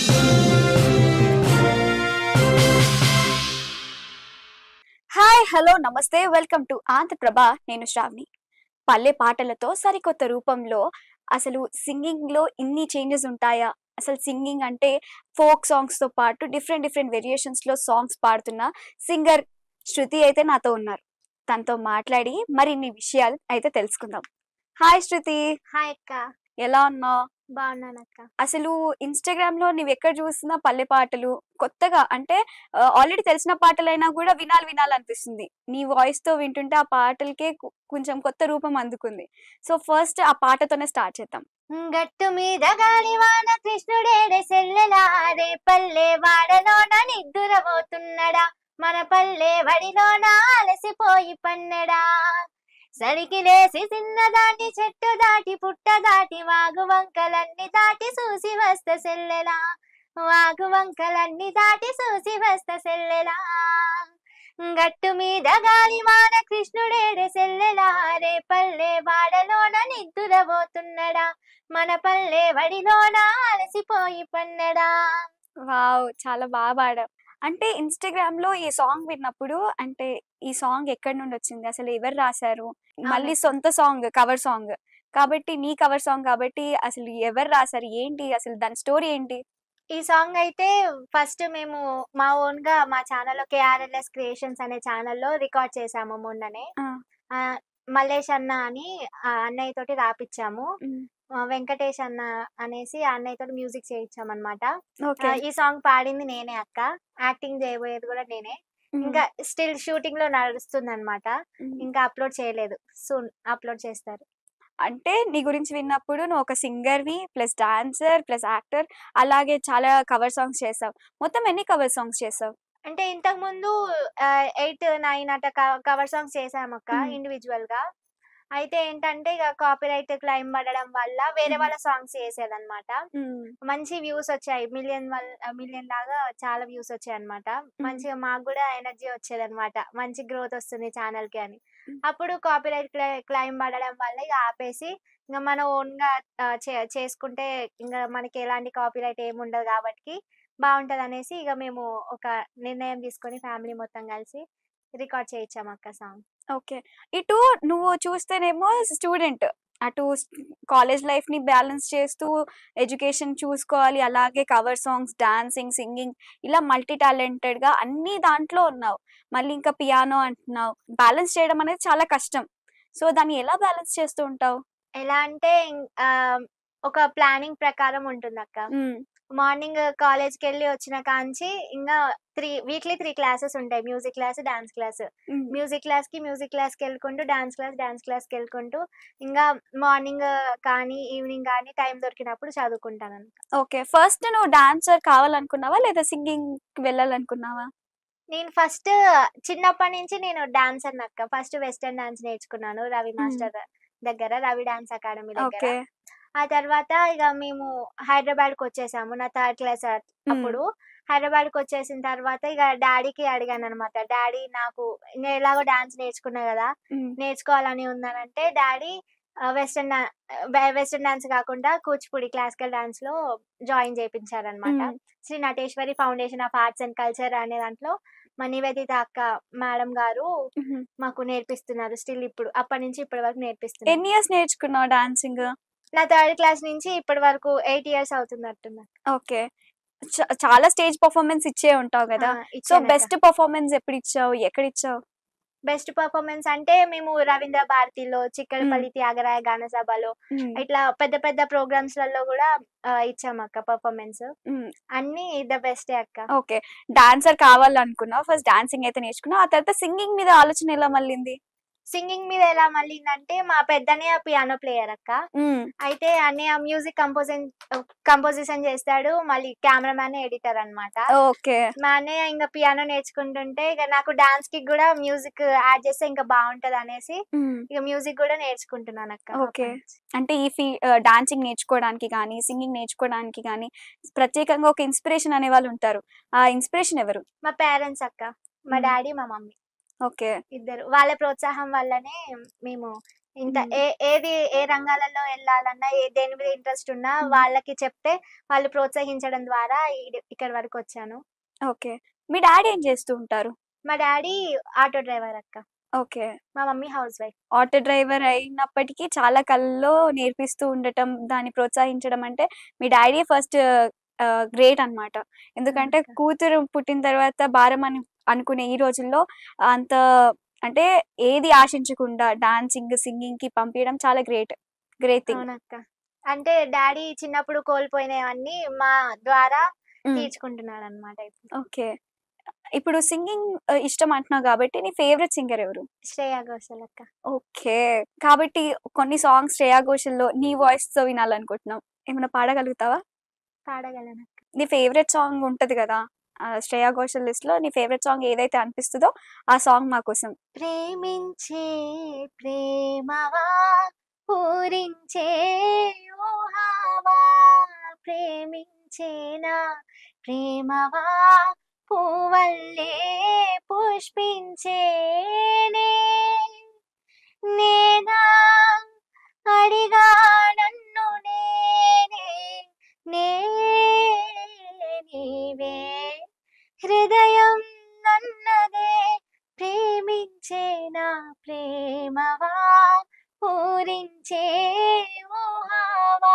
Hi hello నమస్తే welcome to Andhraprabha నేను శ్రావణి పల్లె పాటలతో సరికొత్త రూపంలో అసలు సింగింగ్ లో ఇన్ని చేంజెస్ ఉంటాయా అసలు సింగింగ్ అంటే ఫోక్ సాంగ్స్ తో పాటు డిఫరెంట్ డిఫరెంట్ వేరియేషన్స్ లో సాంగ్స్ పాడుతున్న సింగర్ శృతి అయితే నాతో ఉన్నారు తనతో మాట్లాడి మరిన్ని విషయాలు అయితే తెలుసుకుందాం హాయ్ శృతి హాయ్ అక్క ఎలా ఉన్నావు బాగున్నాను అక్క అసలు ఇన్స్టాగ్రామ్ లో నువ్వు ఎక్కడ చూసినా పల్లె పాటలు కొత్తగా అంటే ఆల్రెడీ తెలిసిన పాటలైనా కూడా వినాలి వినాలి అనిపిస్తుంది నీ వాయిస్ తో వింటుంటే ఆ పాటలకే కు- కొంచెం కొత్త రూపం అందుకుంది సో ఫస్ట్ ఆ పాటతోనే స్టార్ట్ చేద్దాం గట్టు మీద గాలివాన కృష్ణుడేడే సెల్లెలారే పల్లె వాడలోన నిద్దురబోతున్నడా మన పల్లె వడిలోన అలసిపోయి పన్నెడా సరికి లేసి చిన్నదాటి చెట్టు దాటి పుట్ట దాటి వాగు వంకలన్నీ దాటి చూసి వస్త సెల్లెలా వాగు వంకలన్నీ దాటి చూసి వస్త సెల్లెలా గట్టు మీద గాలివాన కృష్ణుడేడే సెల్లెలా రే పల్లె వాడలోన నిద్దురబోతున్నడా మన పల్లె వడిలోన అలసిపోయి పన్నెడా వావ్ చాలా బాగా పాడావు అంటే ఇన్స్టాగ్రామ్ లో ఈ సాంగ్ విన్నప్పుడు అంటే ఈ సాంగ్ ఎక్కడి నుండి వచ్చింది అసలు ఎవరు రాశారు మళ్ళీ సొంత సాంగ్ కవర్ సాంగ్ కాబట్టి నీ కవర్ సాంగ్ కాబట్టి అసలు ఎవరు రాశారు ఏంటి అసలు దాని స్టోరీ ఏంటి ఈ సాంగ్ అయితే ఫస్ట్ మేము మా ఓన్ గా మా ఛానల్లో కేఆర్ఎల్ఎస్ క్రియేషన్స్ అనే ఛానల్లో రికార్డ్ చేసాము మొన్ననే ఆ. ఆ, మల్లేష్ అన్న అని ఆ అన్నయ్య తోటి రాపిచ్చాము ఆ, వెంకటేష్ అన్న అనేసి ఆ అన్నయ్య తోటి మ్యూజిక్ చేయించాం అనమాట ఓకే ఈ సాంగ్ పాడింది నేనే అక్క యాక్టింగ్ చేయబోయేది కూడా నేనే ఇంకా స్టిల్ షూటింగ్ లో నడుస్తుంది అనమాట ఇంకా అప్లోడ్ చేయలేదు సూన్ అప్లోడ్ చేస్తారు అంటే నీ గురించి విన్నప్పుడు నువ్వు ఒక సింగర్ వి ప్లస్ డాన్సర్ ప్లస్ యాక్టర్ అలాగే చాలా కవర్ సాంగ్స్ చేసావు మొత్తం ఎన్ని కవర్ సాంగ్స్ చేసావు అంటే ఇంతకు ముందు ఎయిట్ నైన్ అట్లా కవర్ సాంగ్స్ చేసాము అక్క మ్మ్. ఇండివిజువల్ గా అయితే ఏంటంటే ఇక కాపీరైట్ క్లైమ్ పడడం వల్ల వేరే మ్మ్. వాళ్ళ సాంగ్స్ చేసేదన్నమాట మంచి వ్యూస్ వచ్చాయి మిలియన్ మిలియన్ లాగా చాలా వ్యూస్ వచ్చాయి అనమాట మంచిగా మాకు కూడా ఎనర్జీ వచ్చేది అనమాట మంచి గ్రోత్ వస్తుంది ఛానల్ కి అని మ్మ్. అప్పుడు కాపీరైట్ క్లైమ్ పడడం వల్ల ఇక ఆపేసి ఇంకా మన ఓన్ గా ఆ, చే- చేసుకుంటే ఇంకా మనకి ఎలాంటి కాపీరైట్ ఏమి ఉండదు కాబట్టి బాగుంటది అనేసి ఇక మేము ఒక నిర్ణయం తీసుకొని ఫ్యామిలీ మొత్తం కలిసి రికార్డ్ చేయించాం అక్క సాంగ్ ఓకే ఇటు నువ్వు చూస్తేనేమో స్టూడెంట్ అటు కాలేజ్ లైఫ్ ని బ్యాలెన్స్ చేస్తూ ఎడ్యుకేషన్ చూసుకోవాలి అలాగే కవర్ సాంగ్స్ డాన్సింగ్ సింగింగ్ ఇలా మల్టీ టాలెంటెడ్ గా అన్ని దాంట్లో ఉన్నావు మళ్ళీ ఇంకా పియానో అంటున్నావు బ్యాలెన్స్ చేయడం అనేది చాలా కష్టం సో దాన్ని ఎలా బ్యాలెన్స్ చేస్తూ ఉంటావు ఎలా అంటే ఇం- ఆ, ఒక ప్లానింగ్ ప్రకారం ఉంటుంది అక్క మార్నింగ్ కాలేజ్ కి వెళ్ళి వచ్చిన కాంచి ఇంకా త్రీ వీక్లీ త్రీ క్లాసెస్ ఉంటాయి music class dance class music class కి మ్యూజిక్ క్లాస్ కి వెళ్ళుకుంటూ డాన్స్ క్లాస్ డాన్స్ క్లాస్ కి వెళ్ళుకుంటూ ఇంకా మార్నింగ్ కానీ ఈవినింగ్ కానీ టైం దొరికినప్పుడు చదువుకుంటాను అన్నమాట. ఓకే ఫస్ట్ నువ్వు డాన్సర్ కావాలనుకున్నావా లేదా సింగింగ్ వెళ్ళాలనుకున్నావా నేను ఫస్ట్ చిన్నప్పటి నుంచి నేను డాన్స్ అన్నక్క ఫస్ట్ వెస్టర్న్ డాన్స్ నేర్చుకున్నాను రవి మాస్టర్ దగ్గర రవి డాన్స్ అకాడమీ దగ్గర ఓకే ఆ తర్వాత ఇక మేము హైదరాబాద్ కి వచ్చేసాము నా థర్డ్ క్లాస్ అప్పుడు హైదరాబాద్ కి వచ్చేసిన తర్వాత ఇక డాడీకి అడిగాను అనమాట డాడీ నాకు నేను ఎలాగో డాన్స్ నేర్చుకున్నా కదా నేర్చుకోవాలని ఉందనంటే డాడీ వెస్టర్న్ వెస్టర్న్ డాన్స్ కాకుండా కూచిపూడి క్లాసికల్ డాన్స్ లో జాయిన్ చేయించారనమాట Shri Nateshwari foundation of arts and culture అనే దాంట్లో మా నివేదిత అక్క మేడం గారు మాకు నేర్పిస్తున్నారు స్టిల్ ఇప్పుడు అప్పటి నుంచి ఇప్పటి వరకు నేర్పిస్తున్నారు ఎన్ని ఇయర్స్ నేర్చుకున్నావు డాన్సింగ్ నా థర్డ్ క్లాస్ నుంచి ఇప్పటి వరకు ఎయిట్ ఇయర్స్ అవుతుంది అట్టున్నా ఓకే చ- చాలా స్టేజ్ పర్ఫార్మెన్స్ ఇచ్చే ఉంటావు కదా సో బెస్ట్ పర్ఫార్మెన్స్ ఎప్పుడు ఇచ్చావు ఎక్కడ ఇచ్చావు బెస్ట్ పర్ఫార్మెన్స్ అంటే మేము రవీంద్ర భారతిలో చిక్కడపల్లి త్యాగరాయ గాన సభలో ఇట్లా పెద్ద పెద్ద ప్రోగ్రామ్స్ లలో కూడా ఆ, ఇచ్చాం అక్క పర్ఫార్మెన్స్ అన్ని ద బెస్టే అక్క ఓకే డాన్సర్ కావాలనుకున్నావు ఫస్ట్ డాన్సింగ్ అయితే నేర్చుకున్నావు ఆ తర్వాత సింగింగ్ మీద ఆలోచన ఎలా మళ్ళింది సింగింగ్ మీద ఎలా మళ్ళీందంటే మా పెద్దన్నయ్య పియానో ప్లేయర్ అక్క అయితే అన్నయ్య మ్యూజిక్ కంపోజింగ్ కంపోజిషన్ చేస్తాడు మళ్ళీ కెమెరామ్యాన్ ఎడిటర్ అన్నమాట ఓకే మా అన్నయ్య ఇంకా పియానో నేర్చుకుంటుంటే ఇక నాకు డాన్స్ కి కూడా మ్యూజిక్ యాడ్ చేస్తే ఇంకా బాగుంటది అనేసి ఇక మ్యూజిక్ కూడా నేర్చుకుంటున్నాను అక్క Okay. అంటే ఈ ఫీ డాన్సింగ్ నేర్చుకోవడానికి కానీ సింగింగ్ నేర్చుకోవడానికి కానీ ప్రత్యేకంగా ఒక ఇన్స్పిరేషన్ అనే వాళ్ళు ఉంటారు ఆ ఇన్స్పిరేషన్ ఎవరు మా పేరెంట్స్ అక్క మా Hmm. డాడీ మా మమ్మీ ఓకే ఇద్దరు వాళ్ళ ప్రోత్సాహం వల్లనే మేము ఇంత హ్మ్. ఏ ఏది ఏ రంగాలలో ఎళ్ళాలన్నా, ఏ దేని మీద ఇంట్రెస్ట్ ఉన్నా హ్మ్. వాళ్ళకి చెప్తే వాళ్ళు ప్రోత్సహించడం ద్వారా ఈడ్ ఇక్కడి వరకొచ్చాను. ఓకే. మీ డ్యాడీ ఏం చేస్తూ ఉంటారు? మా డ్యాడీ ఆటో డ్రైవర్ అక్క. ఓకే. మా mummy housewife. Auto driver అయినప్పటికీ చాలా కళలో నేర్పిస్తూ ఉండటం, దాన్ని ప్రోత్సహించడం అంటే మీ డ్యాడీయే ఫస్ట్ ఆహ్, గ్రేట్ అన్నమాట. ఎందుకంటే అవునక్క. కూతురు పుట్టిన తర్వాత భారం అని అనుకునే ఈ రోజుల్లో అంత అంటే ఏది ఆశించకుండా డాన్సింగ్, సింగింగ్‌కి పంపియడం చాలా గ్రేట్. Great thing. అవునక్క. అంటే డ్యాడీ చిన్నప్పుడు కోల్పోయినవన్నీ మా ద్వారా హ్మ్. తీర్చుకుంటున్నాడన్నమాట ఇప్పుడు. ఓకే. ఇప్పుడు సింగింగ్ ఆహ్, ఇష్టం అంటున్నావు కాబట్టి నీ ఫేవరెట్ సింగర్ ఎవరు? శ్రేయ ఘోషల్ అక్క. ఓకే. కాబట్టి కొన్ని సాంగ్స్ శ్రేయా ఘోషల్‌లో నీ వాయిస్‌తో వినాలనుకుంటున్నాం. ఏమైనా పాడగలుగుతావా? పాడగలనక్క. నీ ఫేవరెట్ సాంగ్ ఉంటది గదా! ఆహ్, శ్రేయా ఘోషల్ లిస్ట్‌లో నీ ఫేవరెట్ సాంగ్ ఏదైతే అనిపిస్తదో ఆ సాంగ్ మా కోసం. ప్రేమించే ప్రేమవా పూరించే ఊహవా ప్రేమించేనా ప్రేమవా పువ్వల్లే పుష్పించేనే నేనా అడిగా నన్ను నేనే నేనే నీవే హృదయం నన్నదే ప్రేమించేనా ప్రేమవా పూరించే ఊహవా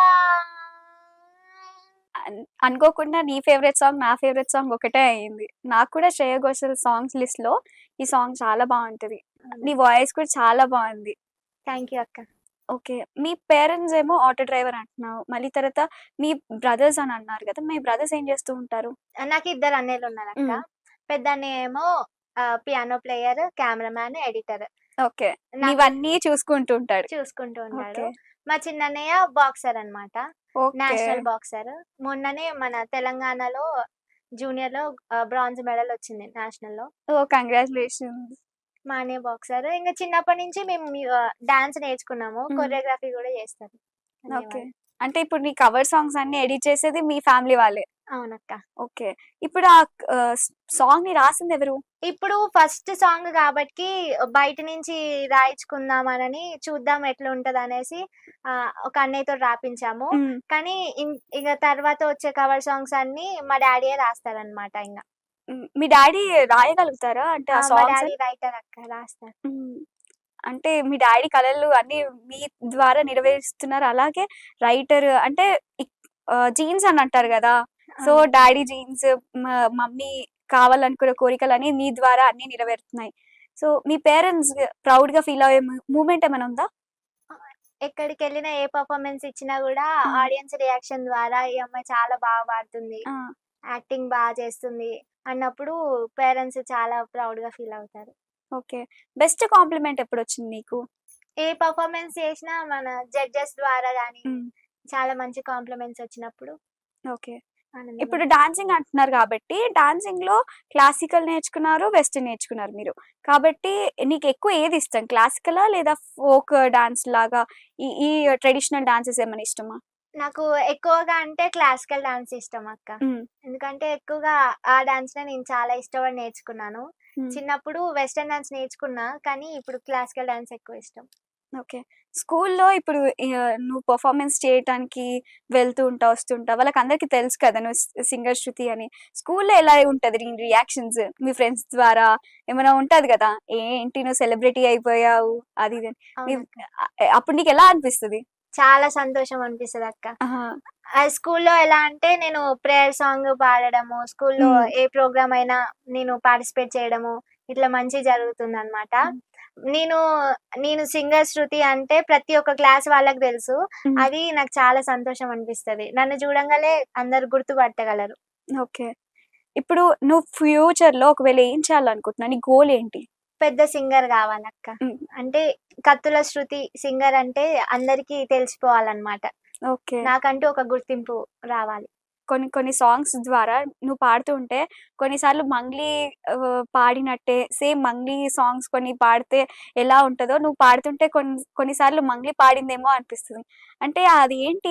అన్ అనుకోకుండా నీ ఫేవరెట్ సాంగ్, నా ఫేవరెట్ సాంగ్ ఒకటే అయింది. నాకు కూడా శ్రేయా ఘోషల్ సాంగ్స్ లిస్ట్‌లో ఈ సాంగ్ చాలా బావుంటది. నీ వాయిస్ కూడా చాలా బావుంది. థ్యాంక్ యూ అక్క. ఓకే. మీ పేరెంట్స్ ఏమో ఆటో డ్రైవర్ అంటున్నావు. మళ్ళీ తర్వాత మీ బ్రదర్స్ అని అన్నారు గదా! మీ బ్రదర్స్ ఏం చేస్తూ ఉంటారు? నాకు ఇద్దరు అన్నయ్యలున్నారక్క. హ్మ్. పెద్దన్నయ్య ఏమో ఆహ్, piano player, cameraman, editor. Okay. నాకు నీవన్నీ చూసుకుంటూ ఉంటాడు. చూసుకుంటూ ఉంటాడు. ఓకే. మా చిన్నన్నయ్య బాక్సర్ అన్నమాట. ఓకే. National boxer. మొన్ననే మన తెలంగాణలో జూనియర్‌లో ఆహ్, బ్రాంజ్ మెడల్ వచ్చింది నేషనల్‌లో. ఓహ్! కంగ్రాచ్యులేషన్స్. మా అన్నయ్య బాక్సర్. ఇంక చిన్నప్పటి నుంచి మేము ఆహ్, డాన్స్ నేర్చుకున్నాము. హ్మ్. కొరియోగ్రఫీ గూడా చేస్తారు. అన్నయ్య ఓకే. వాళ్ళు. అంటే ఇప్పుడు నీ కవర్ సాంగ్స్ అన్నీ ఎడిట్ చేసేది మీ ఫ్యామిలీ వాళ్ళే. అవునక్క. ఓకే. ఇప్పుడు ఆ ఆహ్, స్ సాంగ్‌ని రాసింది ఎవరు? ఇప్పుడు ఫస్ట్ సాంగ్ గాబట్టి బయట నుంచి రాయించుకుందామనని చూద్దాం ఎట్లుంటదనేసి ఆహ్, ఒక అన్నయ్యతోటి రాపించాము. హ్మ్. కానీ ఇన్ ఇగ తర్వాత వచ్చే కవర్ సాంగ్స్ అన్నీ మా డ్యాడీయే రాస్తారనమాట ఇంగ. హ్మ్. మీ డ్యాడీ రాయగలుగుతారా? అంటే ఆ! ఆ మా సాంగ్స్ డ్యాడీ రైటర్ అక్క రాస్తారు. హ్మ్. అంటే మీ డ్యాడీ కలలు అన్నీ మీ ద్వారా నెరవేరుస్తున్నారు. అలాగే రైటర్ అంటే ఇక్ ఆహ్, జీన్స్ అని అంటారు గదా! సో, అవును. డ్యాడీ జీన్స్ మ మమ్మీ కావాలనుకున్న కోరికలన్నీ నీ ద్వారా అన్నీ నెరవేరుతున్నాయి. సో, మీ పేరెంట్స్ ప్రౌడ్‌గా ఫీల్ అయ్యే ము మూమెంట్ ఏమైనా ఉందా? ఎక్కడికెళ్ళినా ఏ పెర్ఫార్మన్స్ ఇచ్చినా గూడా హ్మ్. ఆడియన్స్ రియాక్షన్ ద్వారా ఈ అమ్మాయి చాలా బాగా పాడుతుంది. ఆ! యాక్టింగ్ బా చేస్తుంది అన్నప్పుడు పేరెంట్స్ చాలా ప్రౌడ్‌గా ఫీల్ అవుతారు. ఓకే. బెస్ట్ కాంప్లిమెంట్ ఎప్పుడొచ్చింది నీకు? ఏ పెర్ఫార్మన్స్ చేసినా మన జడ్జెస్ ద్వారా గాని హ్మ్. చాలా మంచి కాంప్లిమెంట్స్ వచ్చినప్పుడు ఓకే. ఆనందం ఇప్పుడు ఉంటుంది. డాన్సింగ్ అంటున్నారు కాబట్టి డాన్సింగ్‌లో క్లాసికల్ నేర్చుకున్నారు, వెస్టర్న్ నేర్చుకున్నారు మీరు. కాబట్టి నీకెక్కువ ఏది ఇష్టం? క్లాసికలా లేదా ఫోక్ డాన్స్ లాగా ఈ ఈ ట్రెడిషనల్ డాన్సెస్ ఏమైనా ఇష్టమా? నాకు ఎక్కువగా అంటే క్లాసికల్ డాన్స్ ఇష్టం అక్క. హ్మ్. ఎందుకంటే ఎక్కువగా ఆ డాన్స్‌నే నేను చాలా ఇష్టపడి నేర్చుకున్నాను. హ్మ్. చిన్నప్పుడు వెస్టర్న్ డాన్స్ నేర్చుకున్నా. కానీ ఇప్పుడు క్లాసికల్ డాన్స్ ఎక్కువ ఇష్టం. ఓకే. స్కూల్‌లో ఇప్పుడు ఆహ్, నువ్వు పెర్ఫార్మన్స్ చేయటానికి వెళ్తూ ఉంటావు, వస్తుంటావు. వాళ్ళకందరికీ తెలుసు కదా! నువ్వు సి సింగర్ శృతి అని. స్కూల్‌లో ఎలా ఉంటది నీ రియాక్షన్స్? మీ ఫ్రెండ్స్ ద్వారా ఏమైనా ఉంటది గదా! ఏంటి నువ్వు సెలబ్రిటీ అయిపోయావు అది ఇది అని. నీ అవునక్క. ఆహ్, అప్పుడు నీకెలా అనిపిస్తది? చాలా సంతోషం అనిపిస్తదక్క. ఆహా! ఆహ్, స్కూల్‌లో ఎలా అంటే నేను ప్రేయర్ సాంగ్ పాడడము, స్కూల్‌లో హ్మ్. ఏ ప్రోగ్రామ్ అయినా నేను పార్టిసిపేట్ చేయడము, ఇట్లా మంచిగా జరుగుతుందనమాట. హ్మ్. నేను, నేను సింగర్ శృతి అంటే ప్రతి ఒక్క క్లాస్ వాళ్ళకి తెలుసు. హ్మ్. అది నాకు చాలా సంతోషం అనిపిస్తది. నన్ను చూడంగానే అందరూ గుర్తుపట్టగలరు. ఓకే. ఇప్పుడు నువ్వు ఫ్యూచర్‌లో ఒకవేళ ఏం చేయాలనుకుంటున్నావు? నీ గోల్ ఏంటి? పెద్ద సింగర్ గావాలక్క. హ్మ్. అంటే కత్తుల శృతి సింగర్ అంటే అందరికీ తెలిసిపోవాలనమాట. ఓకే. నాకంటూ ఒక గుర్తింపు రావాలి. కొన్ని కొన్ని సాంగ్స్ ద్వారా నువ్వు పాడుతూ ఉంటే కొన్నిసార్లు మంగ్లీ ఆహ్, పాడినట్టే సేమ్ మంగ్లీ సాంగ్స్ కొన్ని పాడితే ఎలా ఉంటదో నువ్వు పాడుతుంటే కొన్ని కొన్నిసార్లు మంగ్లీ పాడిందేమో అనిపిస్తది. అంటే అది ఏంటి?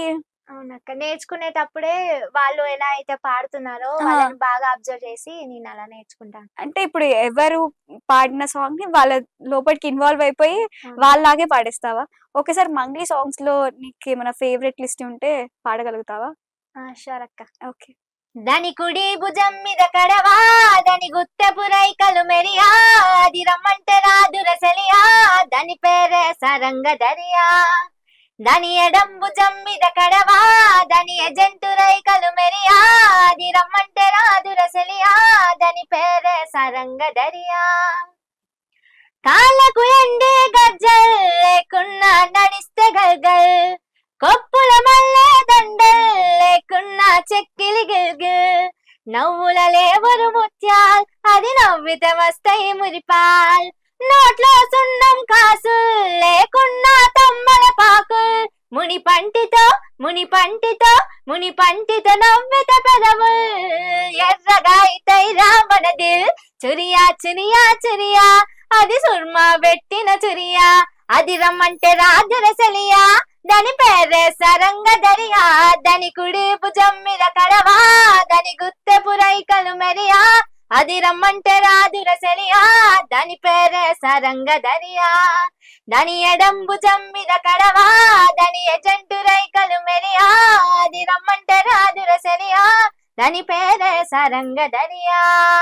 అవునక్క నేర్చుకునేటప్పుడే వాళ్ళు ఎలా అయితే పాడుతున్నారో ఆ. వాళ్ళని బాగా అబ్జర్వ్ చేసి నేను అలా నేర్చుకుంటాను అంటే ఇప్పుడు ఎవరు పాడిన సాంగ్ ని వాళ్ళ లోపలికి ఇన్వాల్వ్ అయిపోయి ఆ. వాళ్ళలాగే పాడేస్తావా ఒకసారి మంగ్లీ సాంగ్స్ లో నీకు ఏమైనా ఫేవరెట్ లిస్ట్ ఉంటే పాడగలుగుతావా షూర్ అక్క ఓకే దాని కుడి భుజం మీద కడవా దాని గుత్తెపు రైకలు మెరియా అది రమ్మంటే రాదు రసలియా దాని పేరే సరంగ దరియా దాని ఎడం భుజం మీద కడవా దాని ఎజెంటు రైకలు మెరియా అది రమ్మంటే రాదు రసలియా దాని పేరే సరంగ దరియా కాళ్ళకు ఎండే గజ్జల్ లేకున్నా నడిస్తే గల్గల్ కొప్పుల మల్లె దండల్ లేకున్నా చెక్కిలి గిల్గిల్ నవ్వుల లేవరు ముత్యాల్ అది నవ్వితే వస్తాయి మురిపాల్ నోట్లో సున్నం కాసు లేకున్నా తమ్మల పాకుల్ ముని పంటితో ముని పంటితో ముని పంటితో నవ్వితే పెదవుల్ ఎర్రగా ఇతై రావణ దిల్ చురియా చురియా చురియా అది సుర్మా పెట్టిన చురియా అది రమ్మంటే రాజరసలియా దాని పేరే సరంగ దరియా దాని కుడి భుజం మీద కడవా దాని గుత్తెపు రైకలు మెరియా అది రమ్మంటే రాదు రసలియా దాని పేరే సరంగ దరియా దాని ఎడం భుజం మీద కడవా దాని ఎజెంటు రైకలు మెరియా అది రమ్మంటే రాదు రసలియా దాని పేరే సరంగ దరియా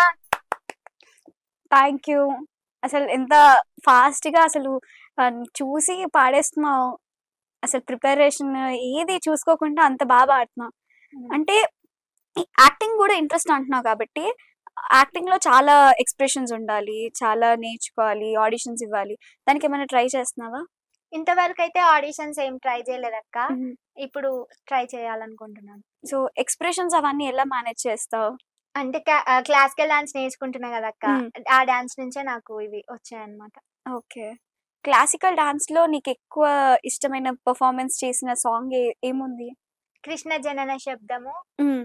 థ్యాంక్ యూ అసలు ఎంత ఫాస్ట్ గా అసలు ఆ, చూసి పాడేస్తున్నావు అసలు ప్రిపరేషన్ ఏది చూసుకోకుండా అంత బాగా పాడుతున్నావు అంటే యాక్టింగ్ కూడా ఇంట్రెస్ట్ అంటున్నావు కాబట్టి యాక్టింగ్ లో చాలా ఎక్స్ప్రెషన్స్ ఉండాలి చాలా నేర్చుకోవాలి ఆడిషన్స్ ఇవ్వాలి దానికి ఏమైనా ట్రై చేస్తున్నావా ఇంతవరకు అయితే ఆడిషన్స్ ఏం ట్రై చేయలేదక్క ఇప్పుడు ట్రై చేయాలనుకుంటున్నాను సో ఎక్స్ప్రెషన్స్ అవన్నీ ఎలా మేనేజ్ చేస్తావు అంటే క్లాసికల్ డాన్స్ నేర్చుకుంటున్నా కదక్క మ్మ్. ఆ డాన్స్ నుంచే నాకు ఇవి వచ్చాయన్నమాట ఓకే క్లాసికల్ డాన్స్ లో నీకు ఎక్కువ ఇష్టమైన పర్ఫార్మెన్స్ చేసిన సాంగ్ ఏముంది కృష్ణ జనన శబ్దము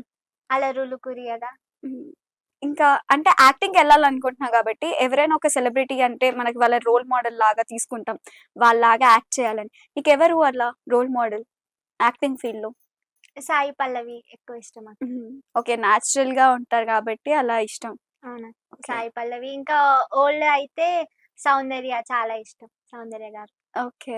అలరులు కురియగా మ్మ్. ఇంకా అంటే యాక్టింగ్ వెళ్ళాలనుకుంటున్నావు కాబట్టి ఎవరైనా ఒక సెలబ్రిటీ అంటే మనకి వాళ్ళ రోల్ మోడల్ లాగా తీసుకుంటాం వాళ్ళలాగా యాక్ట్ చేయాలని నీకు ఎవరు అలా రోల్ మోడల్ యాక్టింగ్ ఫీల్డ్ లో సాయి పల్లవి ఎక్కువ ఇష్టం అక్క ఓకే న్యాచురల్ గా ఉంటారు కాబట్టి అలా ఇష్టం అవునా Okay. సాయి పల్లవి ఇంకా ఓల్డ్ అయితే సౌందర్య చాలా ఇష్టం సౌందర్య గారు ఓకే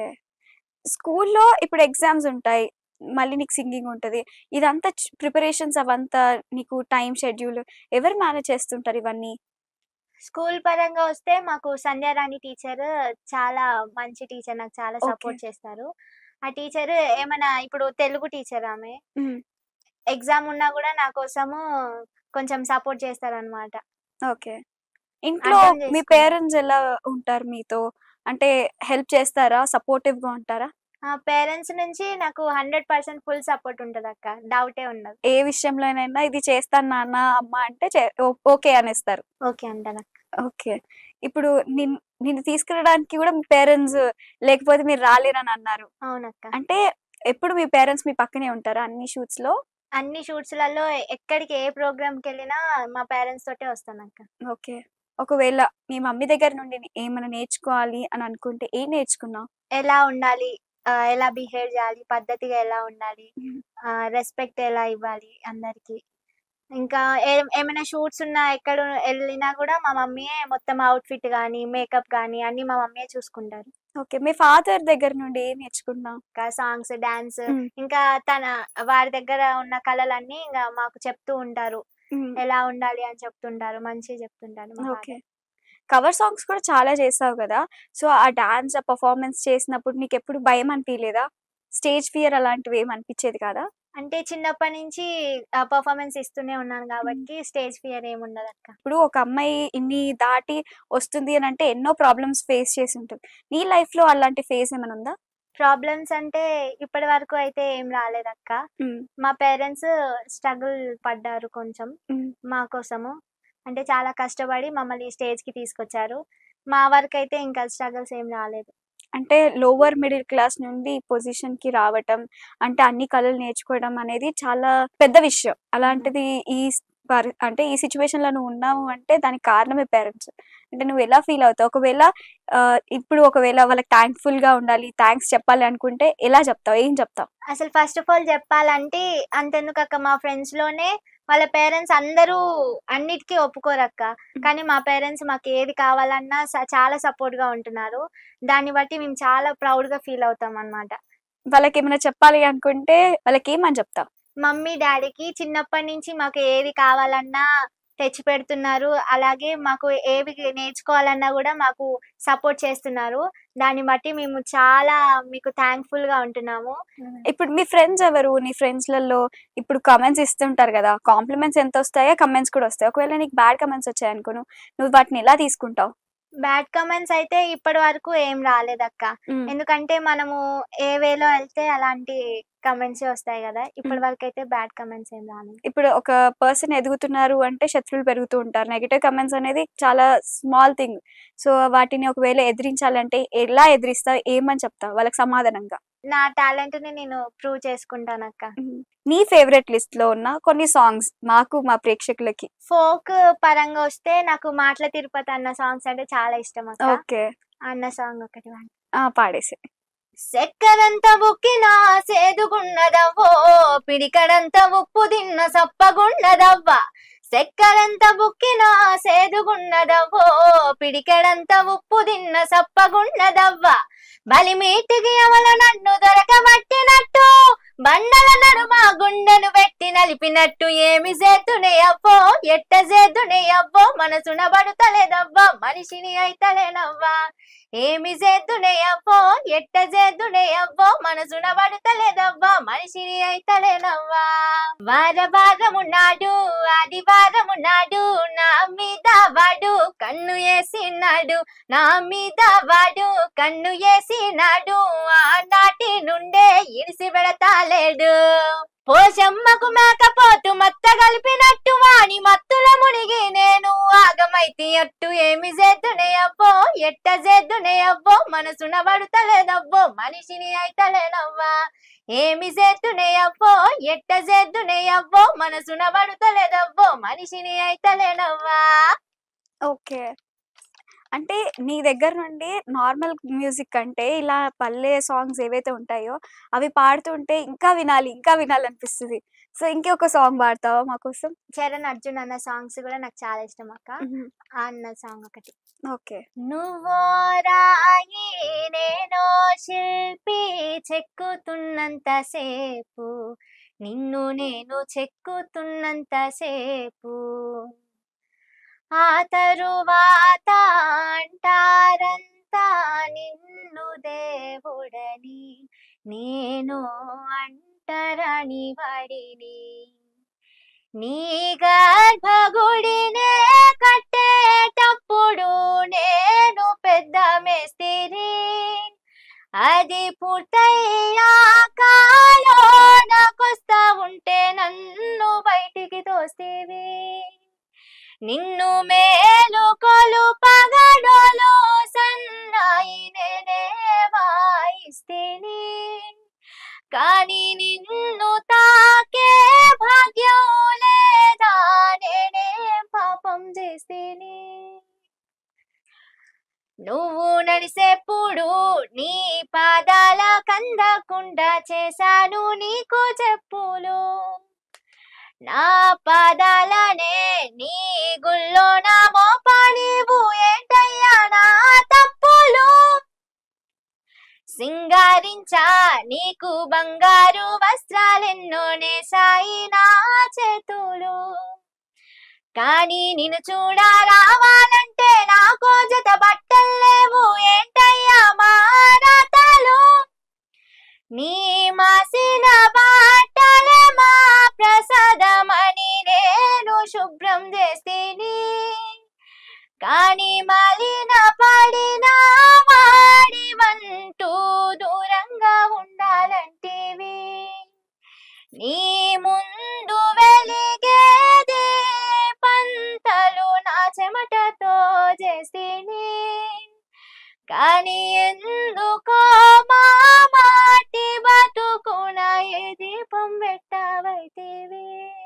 స్కూల్లో ఇప్పుడు ఎగ్జామ్స్ ఉంటాయి మళ్ళీ నీకు సింగింగ్ ఉంటుంది ఇదంతా ప్రిపరేషన్స్ అవంతా నీకు టైం షెడ్యూల్ ఎవరు మేనేజ్ చేస్తుంటారు ఇవన్నీ స్కూల్ పరంగా వస్తే మాకు సంధ్యారాణి టీచర్ చాలా మంచి టీచర్ నాకు చాలా Okay. సపోర్ట్ చేస్తారు ఆ టీచర్ ఏమైనా ఇప్పుడు తెలుగు టీచర్ ఆమె మ్మ్. ఎగ్జామ్ ఉన్నా కూడా నా కోసము కొంచెం సపోర్ట్ చేస్తారన్నమాట ఓకే ఇంట్లో అర్థం మీ చేసుకుంటా. పేరెంట్స్ ఎలా ఉంటారు మీతో అంటే హెల్ప్ చేస్తారా సపోర్టివ్ గా ఉంటారా ఆ పేరెంట్స్ నుంచి నాకు హండ్రెడ్ పర్సెంట్ ఫుల్ సపోర్ట్ ఉంటది అక్క డౌటే ఉండదు ఏ విషయంలోనైనా ఇది చేస్తాను నాన్న అమ్మ అంటే చే- ఓ- ఓకే అనేస్తారు ఓకే అంటారు ఓకే ఇప్పుడు నిన్ నిన్ను తీసుకెళ్ళడానికి కూడా మీ పేరెంట్స్ లేకపోతే మీరు రాలేరని అన్నారు అవునక్క అంటే ఎప్పుడు మీ పేరెంట్స్ మీ పక్కనే ఉంటారా అన్ని షూట్స్ లో అన్ని షూట్స్లలో ఎక్కడికి ఏ ప్రోగ్రామ్ కి వెళ్ళినా మా పేరెంట్స్ తోటే వస్తాను అక్క ఓకే ఒకవేళ మీ మమ్మీ దగ్గర నుండి ఏమైనా నేర్చుకోవాలి అని అనుకుంటే ఏం నేర్చుకున్నావు ఎలా ఉండాలి ఆ, ఎలా బిహేవ్ చేయాలి పద్ధతిగా ఎలా ఉండాలి మ్మ్. రెస్పెక్ట్ ఎలా ఇవ్వాలి అందరికి ఇంకా ఏ- ఏమైనా షూట్స్ ఉన్నా ఎక్కడ వెళ్ళినా కూడా మా మమ్మీయే మొత్తం అవుట్ఫిట్ కానీ మేకప్ కానీ అన్ని మా మమ్మీయే చూసుకుంటారు ఓకే మీ ఫాదర్ దగ్గర నుండి ఏం నేర్చుకున్నావు ఇంకా సాంగ్స్ డాన్స్ మ్మ్. ఇంకా తన వారి దగ్గర ఉన్న కళలన్నీ ఇంకా మాకు చెప్తూ ఉంటారు మ్మ్. ఎలా ఉండాలి అని చెప్తుంటారు మంచిగా చెప్తుంటారు మా ఓకే కవర్ సాంగ్స్ కూడా చాలా చేసావు కదా సో ఆ డాన్స్ ఆ పర్ఫార్మెన్స్ చేసినప్పుడు నీకు ఎప్పుడు భయం అనిపించలేదా స్టేజ్ ఫియర్ అలాంటివి ఏం అనిపించేది కదా అంటే చిన్నప్పటి నుంచి పర్ఫార్మెన్స్ ఇస్తూనే ఉన్నాను కాబట్టి స్టేజ్ ఫియర్ ఏమి ఉండదు అక్క ఇప్పుడు ఒక అమ్మాయి ఇన్ని దాటి వస్తుంది అని అంటే ఎన్నో ప్రాబ్లమ్స్ ఫేస్ చేసి ఉంటుంది నీ లైఫ్ లో అలాంటి ఫేస్ ఏమైనా ఉందా ప్రాబ్లమ్స్ అంటే ఇప్పటి వరకు అయితే ఏం రాలేదక్క మా పేరెంట్స్ స్ట్రగుల్ పడ్డారు కొంచెం మ్మ్. మా కోసము అంటే చాలా కష్టపడి మమ్మల్ని స్టేజ్ కి తీసుకొచ్చారు మా వరకు అయితే ఇంకా స్ట్రగుల్స్ ఏం రాలేదు అంటే లోవర్ మిడిల్ క్లాస్ నుండి పొజిషన్ కి రావటం అంటే అన్ని కళలు నేర్చుకోవడం అనేది చాలా పెద్ద విషయం అలాంటిది ఈ పరి అంటే ఈ సిచ్యువేషన్‌లో నువ్వు ఉన్నావు అంటే దానికి కారణమే పేరెంట్స్. అంటే నువ్వు ఎలా ఫీల్ అవుతావు? ఒకవేళ ఆహ్, ఇప్పుడు ఒకవేళ వాళ్ళకి థాంక్‌ఫుల్‌గా ఉండాలి, థాంక్స్ చెప్పాలి అనుకుంటే ఎలా చెప్తావు? ఏం చెప్తావు? అసలు ఫస్ట్ ఆఫ్ ఆల్ చెప్పాలంటే అంతెందుకక్క మా ఫ్రెండ్స్‌లోనే వాళ్ళ పేరెంట్స్ అందరూ అన్నిటికి ఒప్పుకోరక్క. హ్మ్. కానీ మా పేరెంట్స్ మాకు ఏది కావాలన్నా స చాలా సపోర్ట్‌గా ఉంటున్నారు. దాన్ని బట్టి మేము చాలా ప్రౌడ్‌గా ఫీల్ అవుతామనమాట. వాళ్ళకేమైనా చెప్పాలి అనుకుంటే వాళ్ళకేమని చెప్తావు? మమ్మీ, డ్యాడీకి చిన్నప్పటి నుంచి మాకు ఏది కావాలన్నా తెచ్చిపెడుతున్నారు. అలాగే మాకు ఏవి నేర్చుకోవాలన్నా గూడా మాకు సపోర్ట్ చేస్తున్నారు. దాన్ని బట్టి మేము చాలా మీకు థాంక్‌ఫుల్‌గా ఉంటున్నాము. ఇప్పుడు మీ ఫ్రెండ్స్ ఎవరు? నీ ఫ్రెండ్స్‌లలో ఇప్పుడు కామెంట్స్ ఇస్తుంటారు గదా! కాంప్లిమెంట్స్ ఎంతొస్తాయో కమెంట్స్ కూడా వస్తాయి. ఒకవేళ నీకు బ్యాడ్ కామెంట్స్ వచ్చాయనుకో నువ్వు వాటిని ఎలా తీసుకుంటావు? బ్యాడ్ కామెంట్స్ అయితే ఇప్పటి వరకు ఏం రాలేదక్క. హ్మ్. ఎందుకంటే మనము ఏ వేలో ఎళ్తే అలాంటి కామెంట్సే వస్తాయి గదా! ఇప్పటి హ్మ్. వరకైతే బ్యాడ్ కామెంట్స్ ఏం రాలేదు. ఇప్పుడు ఒక పర్సన్ ఎదుగుతున్నారు అంటే శత్రువులు పెరుగుతూ ఉంటారు. నెగెటివ్ కామెంట్స్ అనేది చాలా స్మాల్ థింగ్. సో, వాటిని ఒకవేళ ఎదిరించాలంటే ఎలా ఎదిరిస్తావు? ఏమని చెప్తావు వాళ్ళకి సమాధానంగా? నా టాలెంట్‌ని నేను ప్రూవ్ చేసుకుంటానక్క. హ్మ్. నీ ఫేవరెట్ లిస్ట్‌లో ఉన్న కొన్ని సాంగ్స్ మాకు, మా ప్రేక్షకులకి. ఫోక్ పరంగా వస్తే నాకు 'మాటల తిరుపతి' అన్న సాంగ్స్ అంటే చాలా ఇష్టమక్క. ఓకే. అన్న సాంగ్ ఒకటి పాడు. ఆ! పాడేసేయి. సెక్కరంత బుక్కినా సేదుగున్నదవ్వో పిడికడంత ఉప్పు తిన్న సప్పగున్నదవ్వ సెక్కరంత బుక్కినా సేదుగున్నదవ్వో పిడికడంత ఉప్పు తిన్న సప్పగున్నదవ్వ బలిమీటికి అవల నన్ను దొరకబట్టినట్టు బండల నడుమ గుండెను పెట్టి నలిపినట్టు ఏమి చేతునే అవ్వో ఎట్ట చేతునే అవ్వో మనసున పడుతలేదవ్వా మనిషిని అయితలేనవ్వా ఏమి చేతునే అవ్వో ఎట్ట చేతునే అవ్వో మనసున పడుతలేదవ్వా మనిషిని అయితలేనవ్వా వార వారమున్నాడు ఆదివారమున్నాడు నా మీద వాడు కన్ను వేసినాడు నా మీద వాడు కన్ను వేసినాడు ఆనాటి నుండే ఇడిసి పెడతాలేడు పోషమ్మకు మేకపోతు మత్త కలిపినట్టు వాని మత్తుల మునిగి నేను ఆగమైతి అట్టు ఏమి చేద్దునే అవ్వో ఎట్ట చేద్దునే అవ్వో మనసున పడుతలేదవ్వో మనిషిని అయితలేనవ్వా ఏమి చేద్దునే అవ్వో ఎట్ట చేద్దునే అవ్వో మనసున పడుతలేదవ్వో మనిషిని అయితలేనవ్వా ఓకే. అంటే నీ దగ్గర నుండి నార్మల్ మ్యూజిక్ కంటే ఇలా పల్లె సాంగ్స్ ఏవైతే ఉంటాయో అవి పాడుతుంటే ఇంకా వినాలి, ఇంకా వినాలనిపిస్తది. సో, ఇంకొక సాంగ్ పాడతావా మా కోసం? చరణ్ అర్జున్ అన్న సాంగ్స్ కూడా నాకు చాలా ఇష్టం అక్క హుహు. ఆ అన్న సాంగ్ ఒకటి ఓకే. నువ్వో రాయి నేనో శిల్పి చెక్కుతున్నంత సేపు నిన్ను నేను చెక్కుతున్నంత సేపు ఆ తరువాత అంటారంతా నిన్ను దేవుడని నేను అంటరాని వాడిని నీ గర్భగుడినే కట్టేటప్పుడు నేను పెద్ద మేస్తిరి అది పూర్తయ్యాక నాకొస్తా ఉంటే నన్ను బయటికి తోస్తేవి నిన్ను మేలు కొలుపగడోలు సన్నాయి నేనే వాయిస్తేని కానీ నిన్ను తాకే భాగ్యం లేదా నేనే పాపం చేస్తేని నువ్వు నడిసేప్పుడు నీ పాదాల కందకుండా చేశాను నీకు చెప్పులు నా పాదాలనే నీ గుళ్ళో నా మోపా నీవు ఏంటయ్యా నా తప్పులు సింగారించా నీకు బంగారు వస్త్రాలెన్నో నేసాయి నా చేతులు కానీ నిన్ను చూడా రావాలంటే నాకో జత బట్టలు లేవు ఏంటయ్యా మారాతలు నీ మాసిన బాటలే మా ప్రసాదమని నేను శుభ్రం చేస్తేని కానీ మలిన పడిన వాడివంటూ దూరంగా ఉండాలంటేవి నీ ముందు వెలిగేది పంతలు నా చెమటతో చేస్తేని కానీ ఎందుకో మా మాటి బతుకున ఏ దీపం పెట్టవైతేవి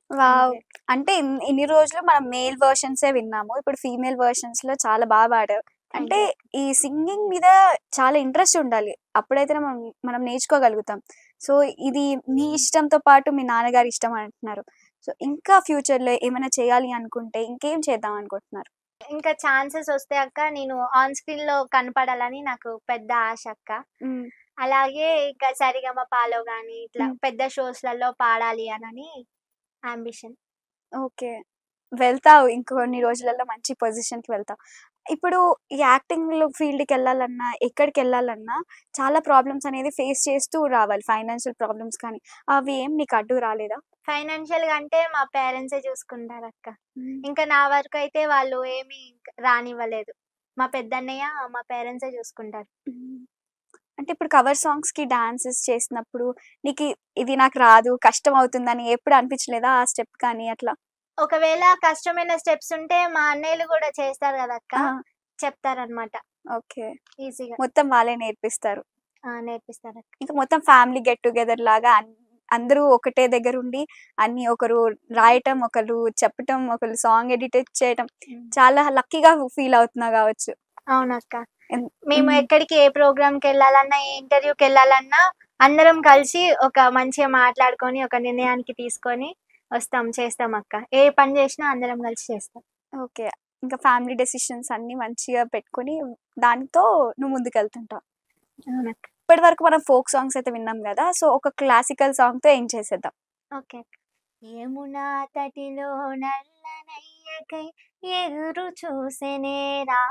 వావ్! అంతే. అంటే ఇన్ ఇన్ని రోజులు మనం మేల్ వెర్షన్సే విన్నాము. ఇప్పుడు ఫీమేల్ వెర్షన్స్‌లో చాలా బా పాడావు. థాంక్ అంటే యూ. ఈ సింగింగ్ మీద చాలా ఇంట్రెస్ట్ ఉండాలి. అప్పుడైతేనే మనం మనం నేర్చుకోగలుగుతాం. సో, ఇది మీ ఇష్టంతో పాటు మీ నాన్నగారి ఇష్టం అంటున్నారు. సో, ఇంకా ఫ్యూచర్‌లో ఏమైనా చేయాలి అనుకుంటే ఇంకేం చేద్దాం అనుకుంటున్నారు? ఇంకా ఛాన్సెస్ వస్తే అక్క నేను ఆన్ స్క్రీన్‌లో కనపడాలని నాకు పెద్ద ఆశ అక్క. హ్మ్. అలాగే ఇంకా సరిగమపలో గాని ఇట్లా హ్మ్. పెద్ద షోస్‌లలో పాడాలి అనని యాంబిషన్. ఓకే. వెళ్తావు ఇంకొన్ని రోజులలో మంచి పొజిషన్‌కి వెళ్తావు. ఇప్పుడు ఈ యాక్టింగ్‌లో ఫీల్డ్‌కెళ్ళాలన్నా, ఎక్కడికెళ్ళాలన్నా చాలా ప్రాబ్లమ్స్ అనేది ఫేస్ చేస్తూ రావాలి. ఫైనాన్షియల్ ప్రాబ్లమ్స్ కానీ, అవి ఏం నీకు అడ్డు రాలేదా? ఫైనాన్షియల్‌గా అంటే మా పేరెంట్సే చూసుకుంటారక్క. హ్మ్. ఇంకా నా వరకైతే వాళ్ళు ఏమి రానివ్వలేదు. మా పెద్దన్నయ్య, మా పేరెంట్సే చూసుకుంటారు. హ్మ్. అంటే ఇప్పుడు కవర్ సాంగ్స్‌కి డాన్సెస్ చేసినప్పుడు నీకి ఇది నాకు రాదు, కష్టం అవుతుందని ఎప్పుడు అనిపించలేదా? ఆ స్టెప్ కానీ అట్లా? ఒకవేళ కష్టమైన స్టెప్స్ ఉంటే మా అన్నయ్యలు గూడా చేస్తారు గదక్క. ఆ! చెప్తారనమాట. ఓకే. ఈజీగా. మొత్తం వాళ్ళే నేర్పిస్తారు. ఆ! నేర్పిస్తారక్క. ఇంకా మొత్తం ఫ్యామిలీ గెట్ టుగెదర్ లాగా అన్ అందరూ ఒకటే దగ్గరుండి అన్నీ ఒకరు రాయటం, ఒకళ్ళు చెప్పటం, ఒకళ్ళు సాంగ్ ఎడిట్ చేయటం హ్మ్. చాలా లక్కీగా ఫీల్ అవుతున్నావు గావచ్చు. అవునక్క. ఎన్ మేము హ్మ్. ఎక్కడికి ఏ ప్రోగ్రామ్‌కెళ్ళాలన్నా, ఏ ఇంటర్వ్యూకెళ్ళాలన్నా అందరం కలిసి ఒక మంచిగా మాట్లాడుకొని, ఒక నిర్ణయానికి తీసుకొని వస్తాం, చేస్తాం అక్క. ఏ పని చేసినా అందరం కలిసి చేస్తాం. ఓకే. ఇంకా ఫ్యామిలీ డెసిషన్స్ అన్నీ మంచిగా పెట్టుకొని దానితో నువ్వు ముందుకెళ్తుంటావు. అవునక్క. ఇప్పటివరకు మనం ఫోక్ సాంగ్స్ అయితే విన్నాం గదా! సో, ఒక క్లాసికల్ సాంగ్‌తో ఎండ్ చేసేద్దాం. ఓకే అక్క. యమునా తటిలో నల్లనయ్యకై ఎదురు చూసెనే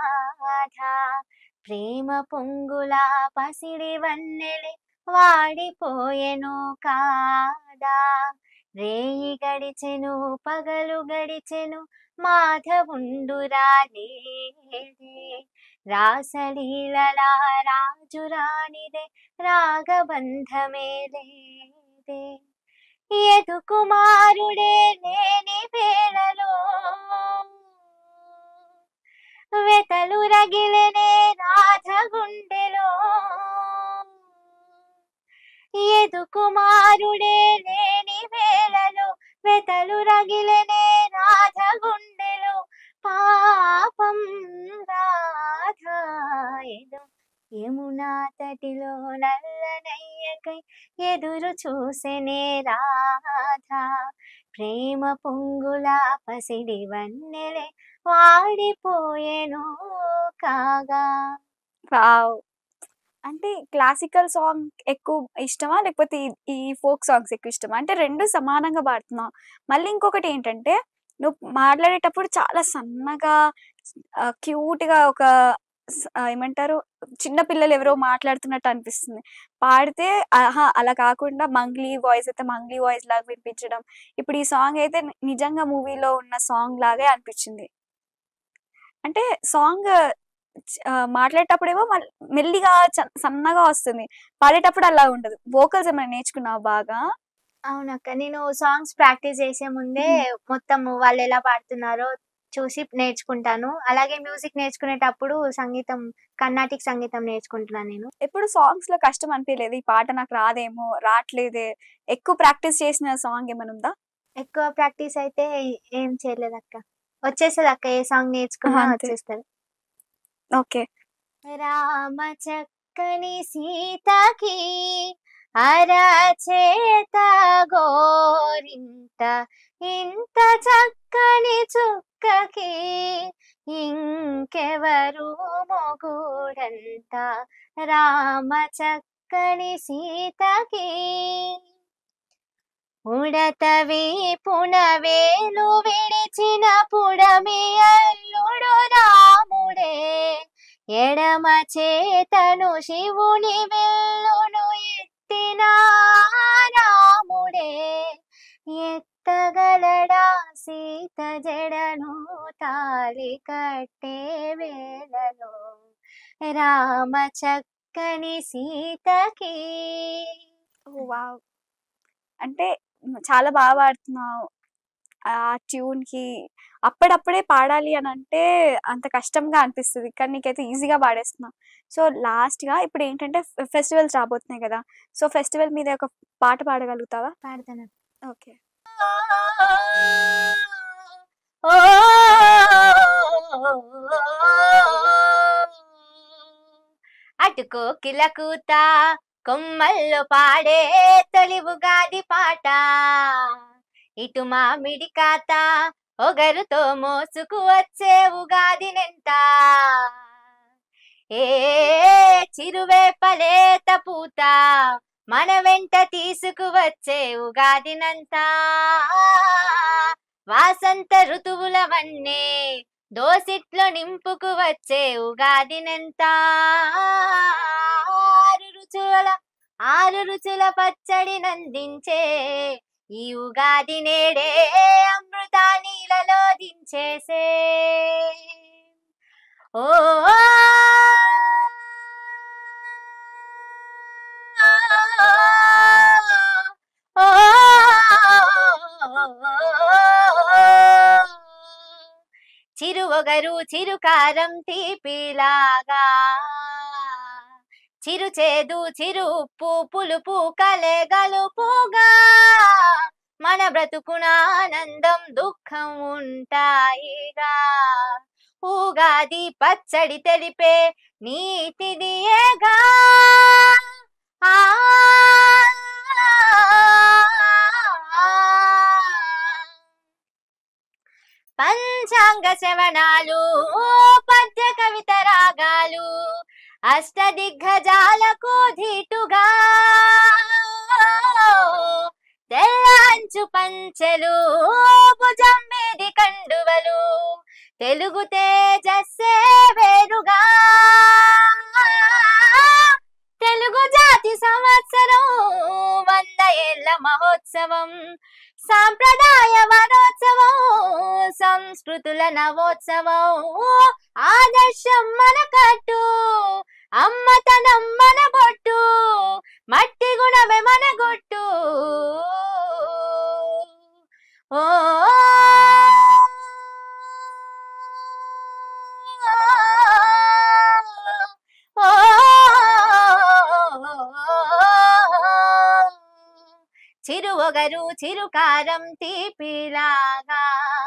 రాధా ప్రేమ పొంగుల పసిడి వన్నెలే వాడిపోయెను కాదా రేయి గడిచెను పగలు గడిచెను మాధవుండురా లేదే రాసలీలలా రాజు రానిదే రాగబంధమే లేదే ఎదు కుమారుడే లేని వేళలో వెతలు రగిలెనే రాధ గుండెలో ఎదు కుమారుడే లేని వేళలో వెతలు రగిలెనే రాధ గుండెలో పాపం రాధ ఎదు యమునా తటిలో నల్లనయ్యకై ఎదురు చూసెనే రాధా ప్రేమ పొంగుల పసిడి వన్నెలే వాడిపోయెను కాగా వావ్! అంటే క్లాసికల్ సాంగ్ ఎక్కువ ఇష్టమా? లేకపోతే ఈ ఈ ఫోక్ సాంగ్స్ ఎక్కువ ఇష్టమా? అంటే 2 సమానంగా పాడుతున్నావు. మళ్ళీ ఇంకొకటి ఏంటంటే నువ్వు మాట్లాడేటప్పుడు చాలా సన్నగా ఆహ్, క్యూట్‌గా ఒక స్ ఆహ్, ఏమంటారు చిన్న పిల్లలు ఎవరో మాట్లాడుతున్నట్టు అనిపిస్తుంది. పాడితే అహా! అలా కాకుండా మంగ్లీ వాయిస్ అయితే మంగ్లీ వాయిస్ లాగా వినిపించడం. ఇప్పుడు ఈ సాంగ్ అయితే ని నిజంగా మూవీలో ఉన్న సాంగ్ లాగే అనిపించింది. అంటే సాంగ్ చ్ ఆహ్, మాట్లాడేటప్పుడేమో మల్ మెల్లిగా చ సన్నగా వస్తుంది. పాడేటప్పుడు అలా ఉండదు. వోకల్స్ ఏమైనా నేర్చుకున్నావా బాగా? అవునక్క. నేను సాంగ్స్ ప్రాక్టీస్ చేసే ముందే హ్మ్. మొత్తం వాళ్ళెలా పాడుతున్నారో చూసి నేర్చుకుంటాను. అలాగే మ్యూజిక్ నేర్చుకునేటప్పుడు సంగీతం కర్ణాటిక్ సంగీతం నేర్చుకుంటున్నాను నేను. ఎప్పుడు సాంగ్స్‌లో కష్టం అనిపియలేదా? ఈ పాట నాకు రాదేమో, రాట్లేదే, ఎక్కువ ప్రాక్టీస్ చేసిన సాంగ్ ఏమైనా ఉందా? ఎక్కువ ప్రాక్టీస్ అయితే ఏం చేయలేదక్క. వచ్చేస్తదక్క. ఏ సాంగ్ నేర్చుకున్నా అంతే. వచ్చేస్తది. ఓకే. రామ చక్కని సీతకి అరచేత గోరింట ఇంత చక్కని చుక్కకి ఇంకెవరు మొగుడంట రామ చక్కని సీతకి ఉడత వీపున వేలు విడిచిన పుడమి అల్లుడు రాముడే ఎడమ చేతను శివుని విల్లును ఎత్తిన రాముడే ఎత్తగలడా సీత జడను తాలి కట్టే వేళలో రామ చక్కని సీతకి ఓహ్! వావ్! అంటే హ్మ్, చాలా బాగా పాడుతున్నావు. ఆ ట్యూన్‌కి అప్పుడప్పుడే పాడాలి అనంటే అంత కష్టంగా అనిపిస్తది. కానీ నీకైతే ఈజీగా పాడేస్తున్నావు. సో, లాస్ట్‌గా ఇప్పుడేంటంటే ఫె ఫెస్టివల్స్ రాబోతున్నాయి గదా! సో, ఫెస్టివల్ మీద ఒక పాట పాడగలుగుతావా? పాడతాను ఓకే. ఓ అటుకో కిలకూత కొమ్మల్లో పాడే తొలి ఉగాది పాట ఇటు మామిడి కాత ఒగరుతో మోసుకు వచ్చే ఉగాది నెంత ఏ చిరువేపలేత పూత మన వెంట తీసుకువచ్చే ఉగాదినంతా వాసంత ఋతువుల వన్నే దోసిట్లో నింపుకు వచ్చే ఉగాదినంత ఆరు రుచుల ఆరు రుచుల పచ్చడి నందించే ఈ ఉగాది నేడే అమృతానీలలో దించేసే ఓ ఓ చిరువగరు చిరుకారం తీపిలాగా చిరు చేదు చిరు ఉప్పు పులుపు కలే గలుపుగా మన బ్రతుకున ఆనందం దుఃఖం ఉంటాయిగా ఉగాది పచ్చడి తెలిపే నీతిదియేగా ఆ పంచాంగ శ్రవణాలు పద్య కవిత రాగాలు అష్టదిగ్గజాలకు ధీటుగా తెల్లంచు పంచెలు భుజం మీది కండువలు తెలుగు తేజస్సే వేరుగా తెలుగు జాతి సంవత్సరం వంద ఏళ్ళ మహోత్సవం సాంప్రదాయ వరోత్సవం సంస్కృతుల నవోత్సవం ఆదర్శం మన కట్టు అమ్మతనం మన బొట్టు మట్టి గుణమే మన గుట్టు ఓ ఓ చిరు ఒగరు చిరుకారం తీపిలాగా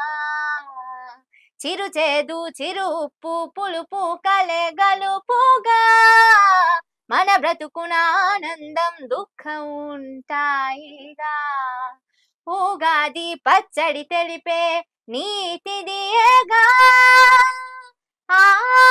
చిరు చేదు చిరు ఉప్పు పులుపు కలే గలుపుగా మన బ్రతుకున ఆనందం దుఃఖం ఉంటాయిగా ఉగాది పచ్చడి తెలిపే నీతిదియేగా ఆ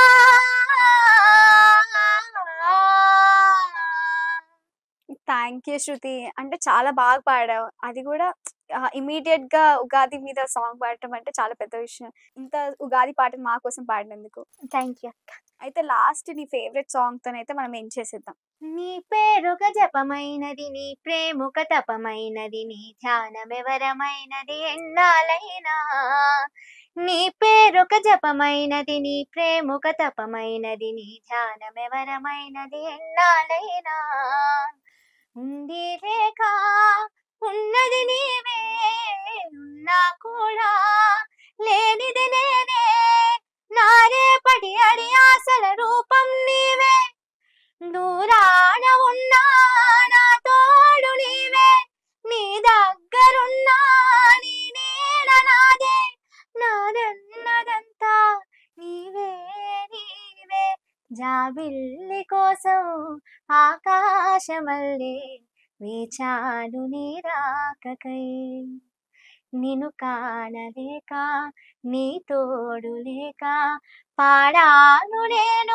థ్యాంక్ యూ శృతి అంటే చాలా బాగా పాడావు అది కూడా ఇమీడియట్ గా ఉగాది మీద సాంగ్ పాడటం అంటే చాలా పెద్ద విషయం ఇంత ఉగాది పాటను మా కోసం పాడినందుకు థ్యాంక్ యూ అయితే లాస్ట్ నీ ఫేవరెట్ సాంగ్ తోనైతే మనం ఏం చేసేద్దాం నీ పేరుక జపమైనది నీ ప్రేముక తపమైనది నీ ధ్యానమెవరమైనది ఎన్నాలైనా నీ పేరుక జపమైనది నీ ప్రేముక తపమైనది నీ ధ్యానమెవరమైనది ఎన్నాలైనా ఉంది లేక ఉన్నది నీవే ఉన్నా కూడా లేనిది నేనే నారేపటి అడి ఆశల రూపం నీవే దూరాన ఉన్నా నా తోడు నీవే నీ దగ్గరున్నా నీ నీడ నాదే నాదన్నదంతా నీవే నీవే జాబిల్లి కోసం ఆకాశమల్లే వేచాను నీ రాకకై నిన్ను కానలేక నీ తోడు లేక పాడాను నేను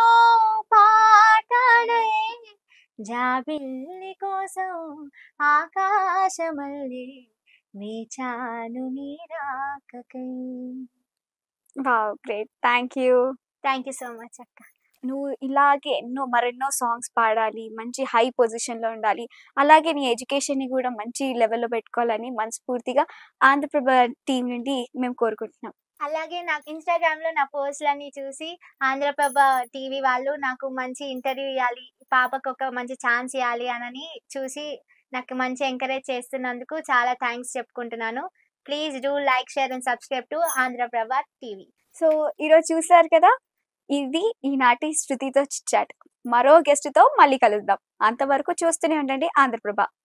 పాటలై జాబిల్లి కోసం ఆకాశమల్లే వేచాను నీ రాకకై wow great thank you thank you so much అక్క నువ్వు ఇలాగే ఎన్నో మరెన్నో సాంగ్స్ పాడాలి మంచి హై పొజిషన్లో ఉండాలి అలాగే నీ ఎడ్యుకేషన్ని కూడా మంచి లెవెల్లో పెట్టుకోవాలని మనస్ఫూర్తిగా ఆంధ్రప్రభ టీం నుండి మేము కోరుకుంటున్నాం అలాగే నాకు ఇన్స్టాగ్రామ్ లో నా పోస్ట్లన్నీ చూసి ఆంధ్రప్రభ టీవీ వాళ్ళు నాకు మంచి ఇంటర్వ్యూ ఇవ్వాలి పాపకు ఒక మంచి ఛాన్స్ ఇవ్వాలి అని చూసి నాకు మంచి ఎంకరేజ్ చేస్తున్నందుకు చాలా థ్యాంక్స్ చెప్పుకుంటున్నాను please do like share and subscribe to Andhra Prabha TV so ఈరోజు చూసారు కదా ఇది ఈనాటి శృతితో చిచ్చాట్ మరో గెస్ట్తో మళ్ళీ కలుద్దాం అంతవరకు చూస్తూనే ఉండండి ఆంధ్రప్రభ